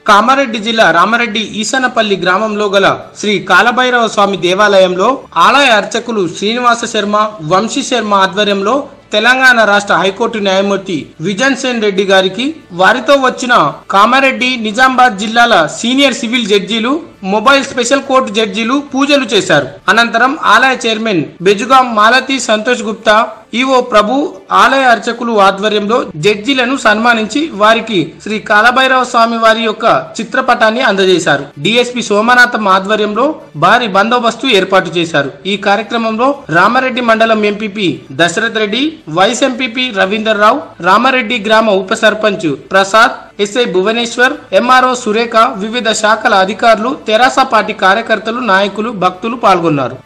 కామారెడ్డి జిల్లా రామారెడ్డి ఈసనపల్లి గ్రామంలో గల శ్రీ కాలభైరవ స్వామి దేవాలయంలో ఆలయ అర్చకులు శ్రీనివాస శర్మ వంశీ శర్మ ఆధ్వర్యంలో తెలంగాణ రాష్ట్ర హైకోర్టు న్యాయమూర్తి విజన్ సేన్ రెడ్డి గారికి వారితో వచ్చిన కామారెడ్డి నిజామాబాద్ జిల్లాల సీనియర్ సివిల్ జడ్జీలు మొబైల్ స్పెషల్ కోర్టు జడ్జీలు పూజలు చేశారు అనంతరం ఆలయ చైర్మన్ బెజుగాం మాలతి సంతోష్ గుప్తా ఈవో ప్రభు ఆలయ అర్చకులు ఆధ్వర్యంలో జడ్జీలను సన్మానించి వారికి శ్రీ కాలభైరవ స్వామి వారి యొక్క చిత్రపటాన్ని అందజేశారు డిఎస్పి సోమనాథం ఆధ్వర్యంలో భారీ బందోబస్తు ఏర్పాటు చేశారు ఈ కార్యక్రమంలో రామారెడ్డి మండలం MPP Dasharath Reddy vice MPP Ravinder Rao Ramareddy గ్రామ ఉప సర్పంచ్ ప్రసాద్ ఎస్ఐ భువనేశ్వర్ ఎంఆర్ఓ సురేఖ వివిధ శాఖల అధికారులు తెరాస పార్టీ కార్యకర్తలు నాయకులు భక్తులు పాల్గొన్నారు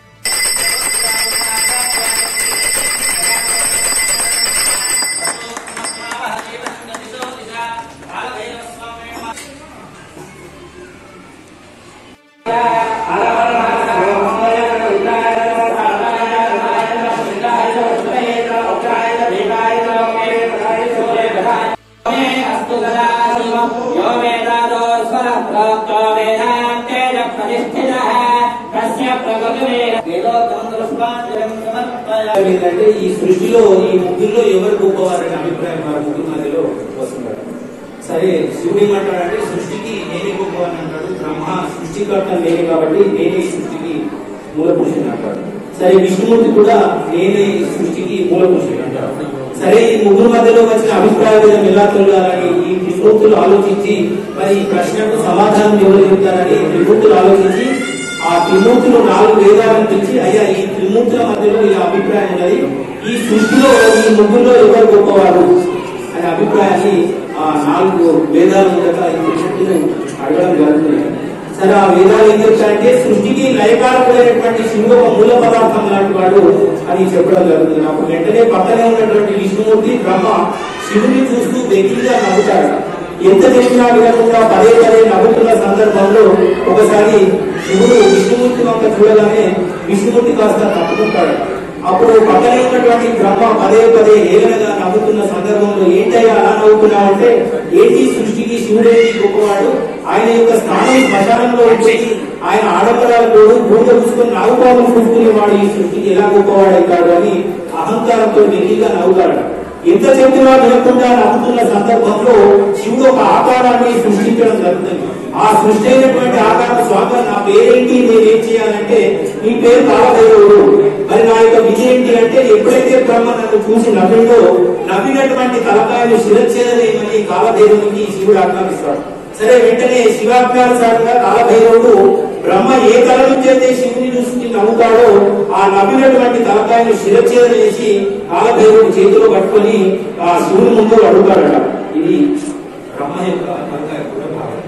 ఏంటంటే ఈ సృష్టిలో ఈ ముగ్గురులో ఎవరు గొప్పవారనే అభిప్రాయం మన ముగ్గురు మధ్యలో వస్తున్నారు సరే శివుడు ఏమంటాడంటే సృష్టికి నేనే గొప్పవారిని అంటాడు బ్రహ్మ సృష్టికర్త నేనే కాబట్టి నేనే ఈ సృష్టికి మూల పురుషుని అంటాడు సరే విష్ణుమూర్తి కూడా నేనే ఈ సృష్టికి మూల పురుషుని అంటాడు సరే ఈ ముగ్గురు మధ్యలో వచ్చిన అభిప్రాయ భేదం ఎలా తొలగాలని ఈ త్రిమూర్తులు ఆలోచించి మరి ఈ ప్రశ్నకు సమాధానం ఎవరు చెబుతారని త్రిమూర్తులు ఆలోచించి ఆ త్రిమూర్తులు నాలుగు వేదాలను తెచ్చి అయ్యా ఈ త్రిమూర్తుల మధ్యలో ఈ అభిప్రాయం ఉన్నది ఈ సృష్టిలో ఈ ముగ్గురులో ఎవరు గొప్పవారు అనే అభిప్రాయాన్ని ఆ నాలుగు వేదాల ముందట ఈ త్రిమూర్తులు అడగడం జరుగుతుంది సరే ఆ వేదాలు ఏం చెప్తారంటే సృష్టికి లయకారకుడైనటువంటి శివుడు ఒక మూల పదార్థం లాంటి వాడు అని చెప్పడం జరుగుతుంది అప్పుడు వెంటనే పక్కనే ఉన్నటువంటి విష్ణుమూర్తి బ్రహ్మ శివుని చూస్తూ వెకిలిగా నవ్వుతాడు ఎంత చెప్పినా వినకుండా పదే పదే నవ్వుతున్న సందర్భంలో ఒకసారి శివుడు విష్ణుమూర్తి వంక చూడగానే విష్ణుమూర్తి కాస్త తప్పుకుంటాడు అప్పుడు పక్కనే ఉన్నటువంటి బ్రహ్మ పదే పదే ఏదైనా నవ్వుతున్న సందర్భంలో ఏంటయ్యా అలా నవ్వుతున్నావంటే ఏంటి సృష్టికి శివుడేంటి గొప్పవాడు ఆయన యొక్క స్థానం శ్మశానంలో ఉంచి ఆయన ఆడంబరాలతో భూమి చూసుకుని నాగుపాములు చూసుకునేవాడు ఈ సృష్టికి ఎలా గొప్పవాడవుతాడు అని అహంకారంతో వెకిలిగా నవ్వుతాడు ఎంత చెప్పినా వినకుండా నమ్ముతున్న సందర్భంలో శివుడు ఒక ఆకారాన్ని సృష్టించడం జరుగుతుంది ఆ సృష్టి అయినటువంటి ఆకారం స్వామి నా పేరేంటి నేనేం చేయాలంటే నీ పేరు కాలభైరవుడు మరి నా యొక్క విధి ఏంటి అంటే ఎప్పుడైతే బ్రహ్మ నన్ను చూసి నవ్విండో నవ్వినటువంటి తలకాయలు శిరచ్ఛేదనేమని కాలభైరవునికి శివుడు ఆజ్ఞాపిస్తాడు సరే వెంటనే శివాజ్ఞానుసారంగా కాలభైరవుడు బ్రహ్మ ఏ కళ నుంచి అయితే శివుని చూసి నవ్వుతాడో ఆ నవ్వినటువంటి తలకాయను శిరచ్ఛేదన చేసి కాలభైరవుడు చేతిలో పట్టుకొని ఆ శివుని ముందు అడుగుతాడట ఇది బ్రహ్మ యొక్క తలకాయ కూడా భాగం.